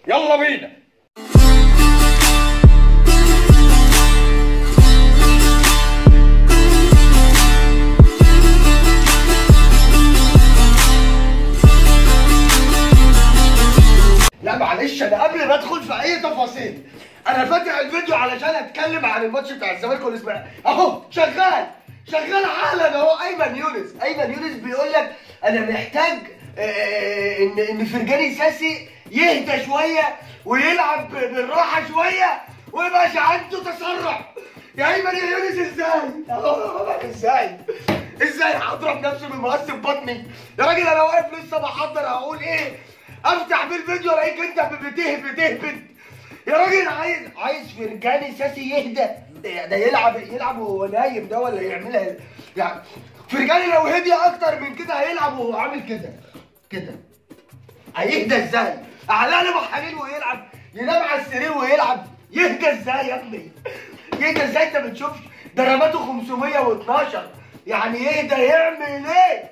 يلا بينا لا معلش انا قبل ما ادخل في اي تفاصيل انا فاتح الفيديو علشان اتكلم عن الماتش بتاع الزمالك والاسماعيلي اهو شغال شغال حالا اهو ايمن يونس ايمن يونس بيقول لك انا محتاج آه، ان ان فرجاني ساسي يهدى شويه ويلعب بالراحه شويه ويبقاش عنده تسرع يا ايمن يا يونس ازاي؟ أهو، ازاي؟ ازاي هضرب نفسي بالمقص في بطني؟ يا راجل انا واقف لسه بحضر هقول ايه؟ افتح بالفيديو الاقيك انت بتهبد تهبد يا راجل عايز عايز فرجاني ساسي يهدى ده ده يلعب يلعب وهو نايم ده ولا يعملها يعني فرجاني لو هدي اكتر من كده هيلعب وهو عامل كده كده هيهدى ازاي؟ اعلى له محاليل ويلعب ينام على السرير ويلعب يهدى ازاي يا ابني؟ يهدى ازاي انت ما بتشوفش ضرباته 512 يعني يهدى يعمل ايه؟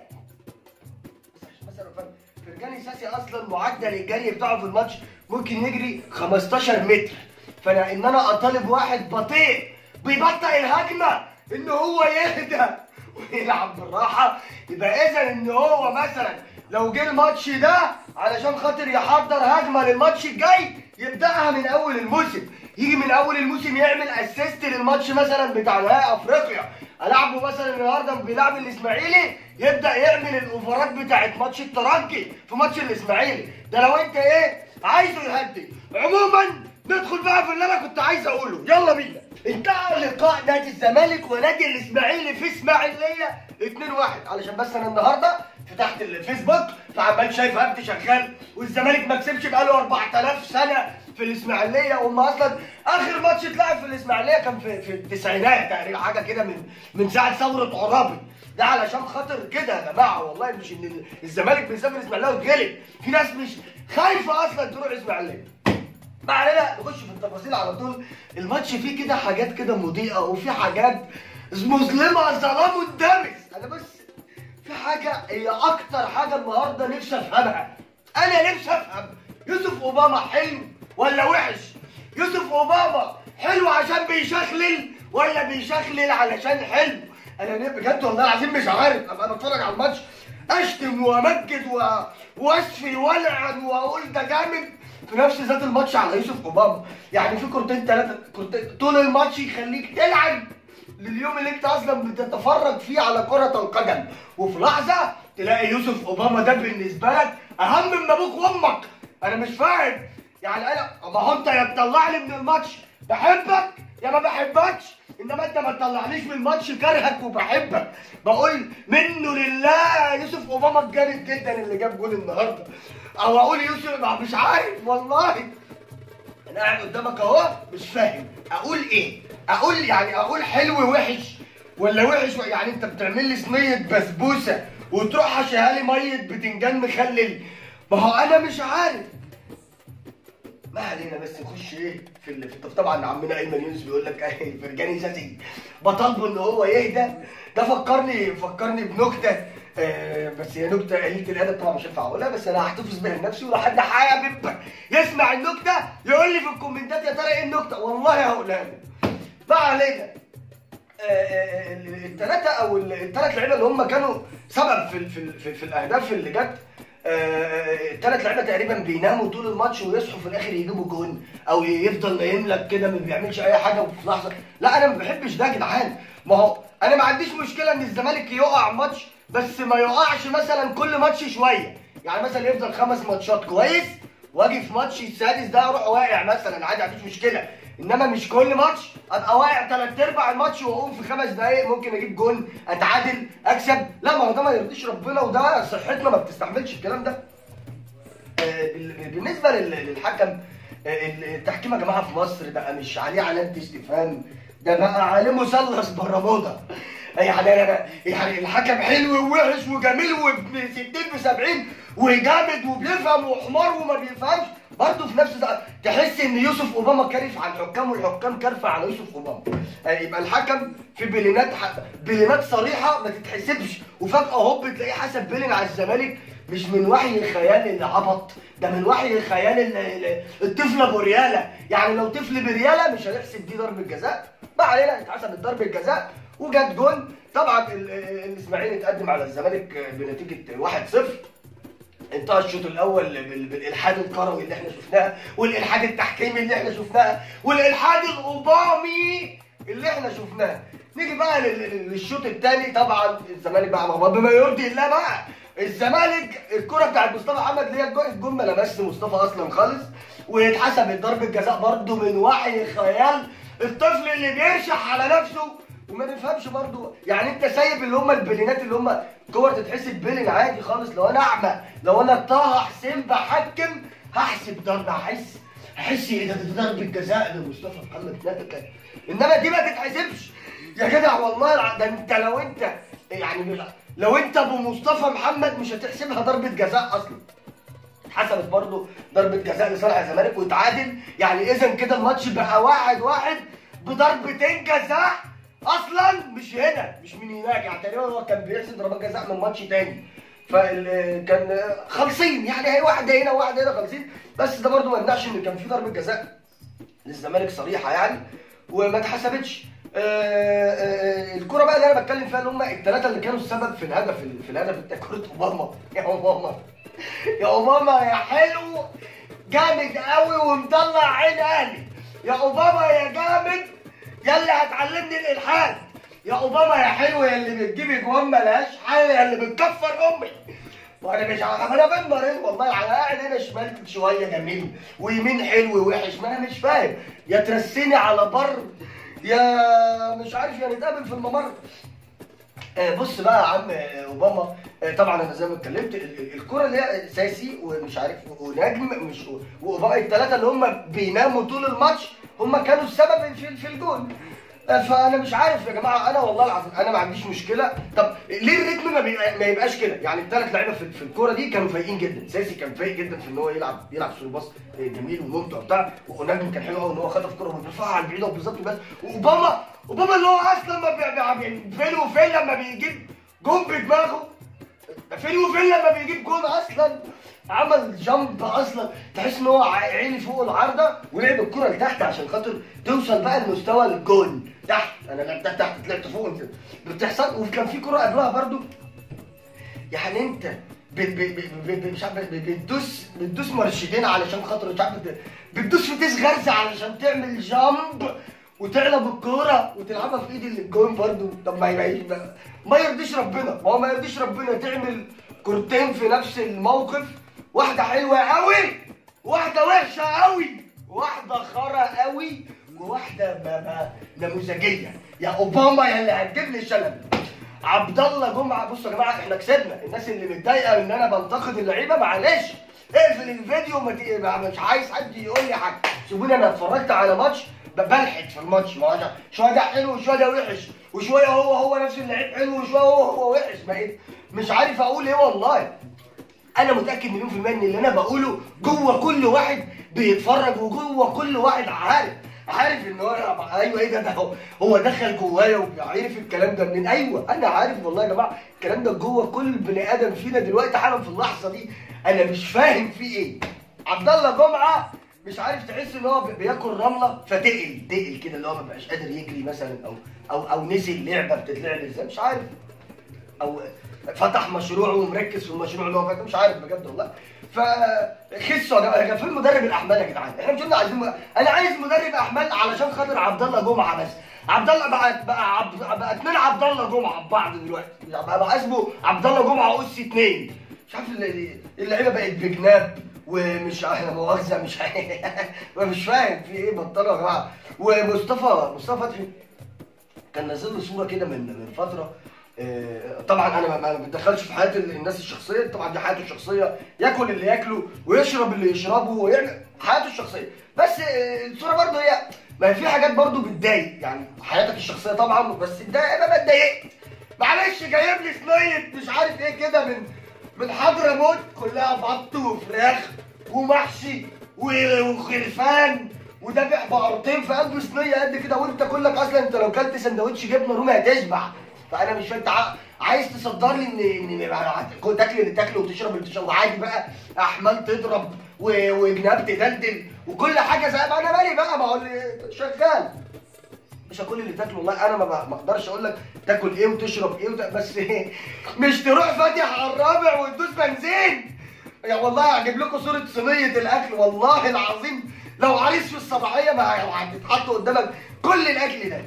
بس عشان مثلا فاهم فرجاني ساسي اصلا معدل الجري بتاعه في الماتش ممكن يجري 15 متر فانا ان انا اطالب واحد بطيء بيبطئ الهجمه ان هو يهدى ويلعب بالراحه يبقى اذا ان هو مثلا لو جه الماتش ده علشان خاطر يحضر هجمه للماتش الجاي يبداها من اول الموسم يجي من اول الموسم يعمل اسيست للماتش مثلا بتاع نهائي افريقيا العبه مثلا النهارده بيلعب الاسماعيلي يبدا يعمل الاوفرات بتاعت ماتش الترجي في ماتش الاسماعيلي ده لو انت ايه عايزه يهدي عموما ندخل بقى في اللي انا كنت عايز اقوله يلا بينا انتهى لقاء نادي الزمالك ونادي الاسماعيلي في اسماعيليه 2-1 علشان بس انا النهارده فتحت الفيسبوك فعمال شايف هبد شغال والزمالك ما كسبش بقاله 4000 سنه في الاسماعيليه وهم اصلا اخر ماتش اتلعب في الاسماعيليه كان في في التسعينات تقريبا حاجه كده من من ساعه ثوره عرابي ده علشان خاطر كده يا جماعه والله مش ان الزمالك بيسافر الاسماعيليه ويتغلب في ناس مش خايفه اصلا تروح الاسماعيليه ما علينا نخش في التفاصيل على طول الماتش فيه كده حاجات كده مضيئه وفي حاجات مظلمه ظلام الدمس انا بس في حاجه هي اكتر حاجه النهارده نفسي افهمها انا نفسي افهم يوسف اوباما حلو ولا وحش يوسف اوباما حلو عشان بيشخلل ولا بيشخلل علشان حلو انا ليه بجد والله العظيم مش عارف ابقى بتفرج على الماتش اشتم وامجد و... واشفي والعن واقول ده جامد في نفس ذات الماتش على يوسف اوباما يعني في كورتين ثلاثه كورتين طول الماتش يخليك تلعب لليوم اللي انت اصلا بتتفرج فيه على كرة القدم وفي لحظة تلاقي يوسف اوباما ده بالنسبة لك اهم من ابوك وامك انا مش فاهم يعني انا ما هو انت يا تطلعني من الماتش بحبك يا ما بحبكش انما انت ما تطلعنيش من الماتش كارهك وبحبك بقول منه لله يوسف اوباما الجامد جدا اللي جاب جول النهارده او اقول يوسف ما مش عارف والله انا قاعد قدامك اهو مش فاهم اقول ايه اقول يعني اقول حلو وحش ولا وحش و- يعني انت بتعمل لي صينيه بسبوسه وتروح حشيها لي ميه بتنجان مخلل ما هو انا مش عارف ما علينا بس نخش ايه في ال... في التف- طبعا عمنا ايمن يونس بيقول لك ايه فرجاني ساسي بطالبه ان هو يهدى ده فكرني فكرني بنكته آه بس هي نكته قليله الادب طبعا مش هينفع اقولها بس انا هحتفظ بيها لنفسي ولو حد حابب يسمع النكته يقول لي في الكومنتات يا ترى ايه النكته والله هقولها له ما علينا الثلاثه او الثلاث لعيبه اللي هم كانوا سبب في ال- في ال- في, في الاهداف اللي جت الثلاث لعيبه تقريبا بيناموا طول الماتش ويصحوا في الاخر يجيبوا جون او يفضل نايم لك كده ما بيعملش اي حاجه وفي لحظه لا انا ما بحبش ده يا جدعان ما هو انا ما عنديش مشكله ان الزمالك يقع ماتش بس ما يقعش مثلا كل ماتش شويه يعني مثلا يفضل خمس ماتشات كويس واجي في ماتش السادس ده اروح واقع مثلا عادي مفيش مشكله انما مش كل ماتش ابقى واقع ثلاث ارباع الماتش واقوم في خمس دقايق ممكن اجيب جون اتعادل اكسب لا ما هو ده ما يرضيش ربنا وده صحتنا ما بتستحملش الكلام ده آه، بال- بالنسبه لل- للحكم آه، التحكيم يا جماعه في مصر بقى مش عليه علامه استفهام ده بقى عليه مثلث برمودا يعني انا يعني الحكم حلو ووحش وجميل وابن 60 ب 70 وجامد وبيفهم وحمار وما بيفهمش برضه في نفس الوقت تحس ان يوسف اوباما كارف على الحكام والحكام كارفه على يوسف اوباما آه، يبقى الحكم في بلينات ح- بلينات صريحه ما تتحسبش وفجاه هوب تلاقيه حسب بيلين على الزمالك مش من وحي الخيال اللي عبط ده من وحي الخيال اللي اللي- الطفل ابو رياله يعني لو طفل برياله مش هنحسب دي ضربه جزاء ما علينا اتحسبت ضربه جزاء وجت جون طبعا ال- ال- الاسماعيلي اتقدم على الزمالك بنتيجه 1-0 انتهى الشوط الاول بال- بالالحاد الكروي اللي احنا شفناه والالحاد التحكيمي اللي احنا شفناه والالحاد الاوبامي اللي احنا شفناه نيجي بقى لل- لل- للشوط الثاني طبعا الزمالك بقى مع بما يرضي الله بقى الزمالك الكره بتاعت مصطفى محمد اللي هي الجو- الجون ما لمسش مصطفى اصلا خالص واتحسبت ضربه جزاء برده من وحي خيال الطفل اللي بيرشح على نفسه وما نفهمش برضو يعني انت سايب اللي هم البلينات اللي هم كور تتحسب بيلين عادي خالص لو انا اعمى لو انا طه حسين بحكم هحسب ضربه هحس هحس ايه ده ده ضربه جزاء لمصطفى محمد ناتك انما دي ما تتحسبش يا جدع والله الع- ده انت لو انت يعني مش- لو انت ابو مصطفى محمد مش هتحسبها ضربه جزاء اصلا اتحسبت برضه ضربة جزاء لصالح الزمالك واتعادل يعني اذا كده الماتش بقى واحد واحد بضربتين جزاء اصلا مش هنا مش من هناك يعني تقريبا هو كان بيحسب ضربات جزاء من ماتش تاني فكان خالصين يعني هي واحده هنا وواحده هنا خالصين بس ده برضه ما يمنعش ان كان في ضربه جزاء للزمالك صريحه يعني وما اتحسبتش آه، آه، الكرة بقى اللي انا بتكلم فيها اللي هم الثلاثه اللي كانوا السبب في الهدف في الهدف بتاع كرة اوباما يا اوباما يا اوباما يا حلو جامد قوي ومطلع عين اهلي يا اوباما يا جامد يا اللي هتعلمني الالحاد يا اوباما يا حلو يا اللي بتجيب اجوان ملهاش حل يا اللي بتكفر امي وانا مش عارف انا فاهم مريض والله على قاعد هنا شمال شويه جميل ويمين حلو ووحش ما انا مش فاهم يا ترسيني على بر يا مش عارف يا نتقابل في الممر آه، بص بقى يا عم آه، اوباما آه، طبعا انا زي ما اتكلمت ال- ال- الكره اللي هي ساسي ومش عارف ونجم مش واوباما الثلاثه اللي هم بيناموا طول الماتش هم كانوا السبب في في الجون آه، فانا مش عارف يا جماعه انا والله العظيم انا ما عنديش مشكله طب ليه الريتم ما, بي... ما يبقاش كده يعني الثلاث لعيبه في, في الكوره دي كانوا فايقين جدا ساسي كان فايق جدا في ان هو يلعب يلعب سول باص آه، جميل وممتع وبتاع ونجم كان حلو قوي ان هو خطف كوره وبيرفعها على البعيده وبالظبط بس واوباما اوباما اللي هو اصلا ما بي... بي... فين وفين لما بيجيب جون بدماغه فين وفين لما بيجيب جون اصلا عمل جامب اصلا تحس ان هو عيني فوق العارضه ولعب الكره لتحت عشان خاطر توصل بقى لمستوى الجون تحت انا لعبتها تحت طلعت فوق انت بتحصل وكان في كره قبلها برضو يعني انت ب- ب- ب- ب- مش عارف ب- بتدوس بتدوس مرشدين علشان خاطر مش عارف بت- بتدوس في تيس غرزه علشان تعمل جامب وتقلب الكوره وتلعبها في ايد الجون برضو طب ما يبقى بقى ما يرضيش ربنا ما هو ما يرضيش ربنا تعمل كورتين في نفس الموقف واحده حلوه قوي واحده وحشه قوي واحده خرا قوي وواحده ما ما نموذجيه يا اوباما يا اللي هتجيب لي شلل عبد الله جمعه بصوا يا جماعه احنا كسبنا الناس اللي متضايقه ان انا بنتقد اللعيبه معلش اقفل الفيديو ما تي- ما- مش عايز حد يقول لي حاجه سيبوني انا اتفرجت على ماتش ب- بلحد في الماتش ما هو أنا شويه ده حلو وشويه ده وحش وشويه هو هو نفس اللعيب حلو وشويه هو هو وحش بقيت مش عارف اقول ايه والله انا متاكد مليون في الميه ان اللي انا بقوله جوه كل واحد بيتفرج وجوه كل واحد عارف عارف ان هو ايوه ايه ده ده هو, هو دخل جوايا وعارف الكلام ده منين ايوه انا عارف والله يا جماعه الكلام ده جوه كل بني ادم فينا دلوقتي حالا في اللحظه دي انا مش فاهم فيه ايه عبد الله جمعه مش عارف تحس ان هو بي- بياكل رمله فتقل تقل كده اللي هو ما بقاش قادر يجري مثلا او او او نسي اللعبه بتتلعب ازاي مش عارف او فتح مشروع ومركز في المشروع اللي هو فاتح مش عارف بجد والله فخسوا يا جماعه كان فين مدرب الاحمال يا جدعان احنا مش قلنا عايزين م... انا عايز مدرب احمال علشان خاطر عبد الله جمعه بس عبد الله بقى بقى عبد بقى اتنين عبد الله جمعه ببعض دلوقتي بقى, بقى اسمه عبد الله جمعه اس اتنين مش عارف ال- اللعيبه بقت بجناب ومش لا مؤاخذه مش مش فاهم في ايه بطلوا يا جماعه ومصطفى مصطفى فتحي كان نازل له صوره كده من من فتره آه، طبعا انا ما- ما بتدخلش في حياه ال- الناس الشخصيه طبعا دي حياته الشخصيه ياكل اللي ياكله ويشرب اللي يشربه ويعمل حياته الشخصيه بس آه، الصوره برضه هي ما هي في حاجات برضه بتضايق يعني حياتك الشخصيه طبعا بس تضايق انا ما اتضايقت معلش جايب لي صينيه مش عارف ايه كده من من حضرموت كلها بط وفراخ ومحشي و- وخرفان وده بقرتين في قلب صينيه قد كده وانت كلك اصلا انت لو كلت سندوتش جبنه رومي هتشبع فانا مش فاهم تع- عايز تصدر لي ان ان تاكل اللي تاكله وتشرب اللي تشربه عادي بقى احمال تضرب و- وجناب تدلدل وكل حاجه زي ما انا مالي بقى ما هو اللي شغال مش كل اللي تاكله والله انا ما ب- ما اقدرش اقول لك تاكل ايه وتشرب ايه وت... بس مش تروح فاتح على الرابع وتدوس بنزين يا والله هجيب لكم صوره صينيه الاكل والله العظيم لو عريس في الصباحيه ما هتتحط قدامك كل الاكل ده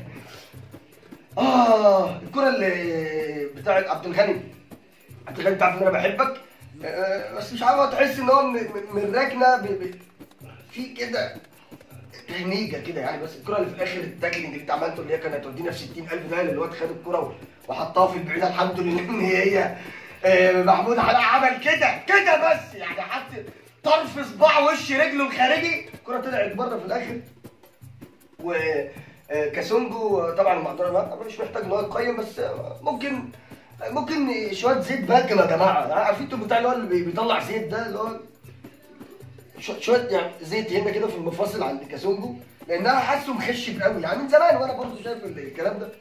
اه الكره اللي بتاعت عبد الغني عبد الغني تعرف ان انا بحبك آه، بس مش عارف تحس ان هو من, من- من ركنه ب... ب... في كده تهنيجه كده يعني بس الكره اللي في الاخر التاكلينج اللي انت عملته اللي هي كانت هتودينا في 60000 ده اللي هو خد الكره وحطها في البعيده الحمد لله ان هي آه، محمود علاء عمل كده كده بس يعني حط طرف صباع وش رجله الخارجي الكره طلعت بره في الاخر و آه، كاسونجو طبعا المقدره مش محتاج ان هو يقيم بس آه، ممكن ممكن شويه زيت باكم يا جماعه عارفين انتوا بتاع اللي هو اللي بي- بيطلع زيت ده اللي هو شو- شويه يعني زيت هنا كده في المفاصل عند كاسونجو لان انا حاسه مخشب قوي يعني من زمان وانا برضه شايف الكلام ده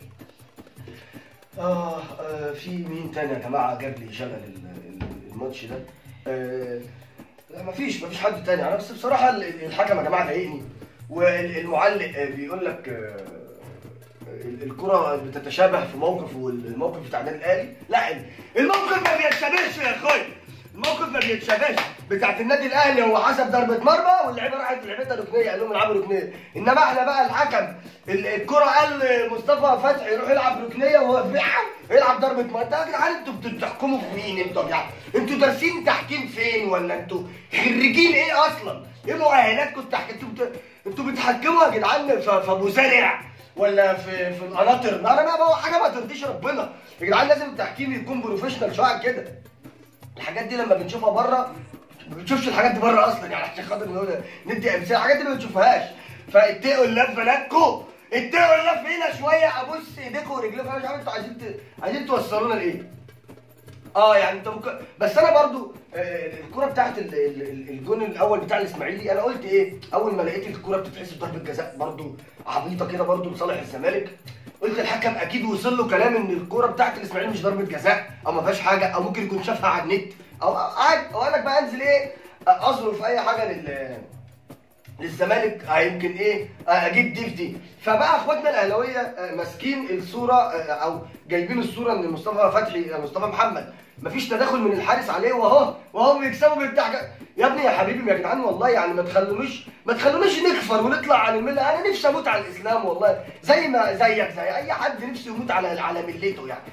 آه, اه في مين تاني يا جماعه جاب لي شغل ال- ال- الماتش ده آه لا مفيش مفيش حد تاني انا بس بصراحه ال- ال- الحكم يا جماعه ضايقني والمعلق آه، بيقول لك آه، ال- الكرة بتتشابه في موقف والموقف بتاع النادي الاهلي لا ال- الموقف ما بيتشابهش يا اخويا الموقف ما بيتشابهش بتاعت النادي الاهلي هو حسب ضربه مرمى واللعيبه راحت لعبتها ركنيه قال لهم العبوا ركنيه انما احنا بقى الحكم ال- الكرة قال مصطفى فتحي يروح يلعب ركنيه وهو بيلعب يلعب ضربه مرمى انتوا يا جدعان انتوا بت- بتحكموا في مين انتوا يا جدعان انتوا دارسين تحكيم فين ولا انتوا خريجين ايه اصلا ايه مؤهلاتكم التحكيم انتوا بت- انتوا بتحكموا يا جدعان في في ابو زرع ولا في في القناطر انا ما بقى حاجه ما ترضيش ربنا يا جدعان لازم التحكيم يكون بروفيشنال شويه عن كده الحاجات دي لما بنشوفها بره ما بنشوفش الحاجات دي بره اصلا يعني عشان خاطر نقول ندي امثله الحاجات دي ما بنشوفهاش فاتقوا الله في بلدكم اتقوا الله فينا شويه ابص ايديكم ورجليكم انا مش عارف انتوا عايزين ت- عايزين توصلونا لايه اه يعني انت ممكن بس انا برضو آه، الكرة بتاعت ال- ال- ال- الجون الاول بتاع الاسماعيلي انا قلت ايه اول ما لقيت الكرة بتتحسب ضربة جزاء برضو عبيطة كده برضو لصالح الزمالك قلت الحكم اكيد وصل له كلام ان الكرة بتاعت الاسماعيلي مش ضربة جزاء او ما فيهاش حاجة او ممكن يكون شافها على النت او قاعد او قال لك بقى انزل ايه اظرف اي حاجة لل للزمالك آه، يمكن ايه آه، اجيب دي في دي فبقى اخواتنا الاهلاويه آه، ماسكين الصوره آه، او جايبين الصوره ان مصطفى فتحي آه، مصطفى محمد مفيش تدخل من الحارس عليه وهو وهو بيكسبوا بالبتاع يا ابني يا حبيبي يا جدعان والله يعني ما تخلونيش ما تخلونيش نكفر ونطلع عن المله انا نفسي اموت على الاسلام والله زي ما زيك زي اي حد نفسه يموت على على ملته يعني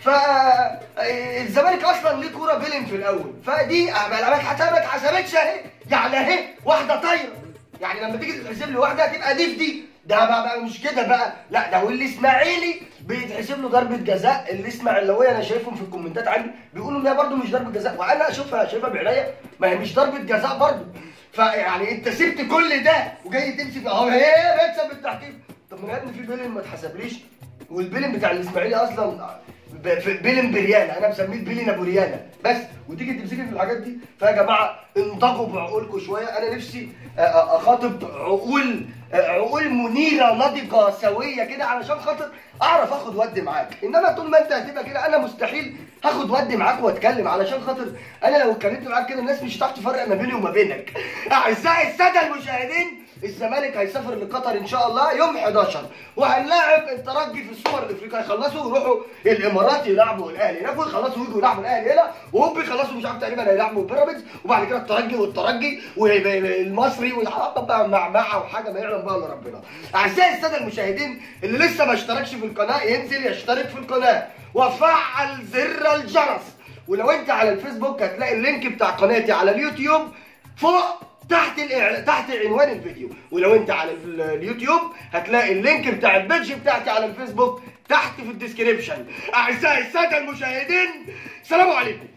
فالزمالك اصلا ليه كوره بيلن في الاول فدي ما حسبت حسبتش اهي يعني اهي واحده طايره يعني لما تيجي تتحسب له واحده هتبقى دي في دي ده بقى, بقى مش كده بقى لا ده والاسماعيلي بيتحسب له ضربه جزاء الاسماعيلاويه انا شايفهم في الكومنتات عندي بيقولوا ان هي برده مش ضربه جزاء وانا اشوفها شايفها بعينيا ما هي مش ضربه جزاء برده فيعني انت سبت كل ده وجاي تمسك اهو هي بيكسب بالتحكيم طب ما يا ابني في بيلن ما اتحسبليش والبيلن بتاع الاسماعيلي اصلا ب- في- بيلن بريانا انا مسميه بيلن ابو ريانا بس وتيجي تمسكني في الحاجات دي فيا جماعه انضجوا بعقولكم شويه انا نفسي آه، آه، اخاطب عقول آه، عقول منيره ناضجه سويه كده علشان خاطر اعرف اخد ودي معاك انما طول ما انت هتبقى كده انا مستحيل هاخد ودي معاك واتكلم علشان خاطر انا لو اتكلمت معاك كده الناس مش هتعرف تفرق ما بيني وما بينك اعزائي الساده المشاهدين الزمالك هيسافر لقطر ان شاء الله يوم 11 وهنلاعب الترجي في السوبر الافريقي هيخلصوا ويروحوا الامارات يلعبوا الاهلي هناك ويخلصوا ويجوا يلعبوا الاهلي هنا وهم بيخلصوا مش عارف تقريبا هيلعبوا بيراميدز وبعد كده الترجي والترجي والمصري والعرب بقى معمعه وحاجه ما يعلم بقى الا ربنا. اعزائي الساده المشاهدين اللي لسه ما اشتركش في القناه ينزل يشترك في القناه وفعل زر الجرس ولو انت على الفيسبوك هتلاقي اللينك بتاع قناتي على اليوتيوب فوق تحت الإعلان تحت عنوان الفيديو ولو انت على ال- اليوتيوب هتلاقي اللينك بتاع البيج بتاعتي على الفيسبوك تحت في الديسكريبشن اعزائي الساده المشاهدين سلام عليكم